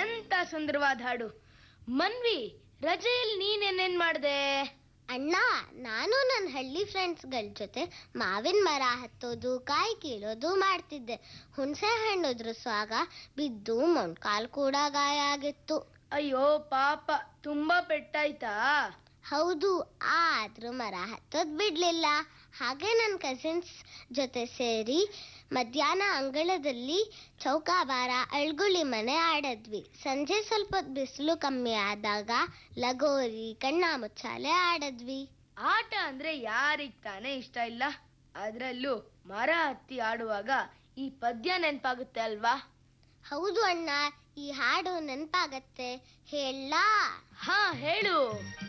ಎಂತ ಸುಂದರವಾದ ಹಾಡು ಮನ್ವಿ ರಜೆಯಲ್ಲಿ ನೀನೇನೇನ್ ಮಾಡ್ದೆ ಅಣ್ಣ ನಾನು ನನ್ನ ಹಳ್ಳಿ ಫ್ರೆಂಡ್ಸ್ಗಳ ಜೊತೆ ಮಾವಿನ ಮರ ಹತ್ತೋದು ಕಾಯಿ ಕೀಳೋದು ಮಾಡ್ತಿದ್ದೆ ಹುಣಸೆ ಹಣ್ಣು ಉದುರಿಸುವಾಗ ಬಿದ್ದು ಮೊಣ್ಕಾಲ್ ಕೂಡ ಗಾಯ ಆಗಿತ್ತು ಅಯ್ಯೋ ಪಾಪ ತುಂಬಾ ಪೆಟ್ಟಾಯ್ತಾ ಹೌದು ಆದ್ರೂ ಮರ ಹತ್ತೋದ್ ಬಿಡ್ಲಿಲ್ಲ ಹಾಗೆ ನನ್ನ ಕಸಿನ್ಸ್ ಜೊತೆ ಸೇರಿ ಮಧ್ಯಾಹ್ನ ಅಂಗಳದಲ್ಲಿ ಚೌಕಾಬಾರ ಅಳ್ಗುಳಿ ಮನೆ ಆಡದ್ವಿ ಸಂಜೆ ಸ್ವಲ್ಪ ಬಿಸಿಲು ಕಮ್ಮಿ ಆದಾಗ ಲಗೋರಿ ಕಣ್ಣ ಮುಚ್ಚಾಲೆ ಆಡದ್ವಿ ಆಟ ಅಂದ್ರೆ ಯಾರಿಗ್ ತಾನೇ ಇಷ್ಟ ಇಲ್ಲ ಅದ್ರಲ್ಲೂ ಮರ ಹತ್ತಿ ಆಡುವಾಗ ಈ ಪದ್ಯ ನೆನ್ಪಾಗುತ್ತೆ ಅಲ್ವಾ ಹೌದು ಅಣ್ಣ ಈ ಹಾಡು ನೆನ್ಪಾಗತ್ತೆ ಹೇಳಲಾ ಹಾ ಹೇಳು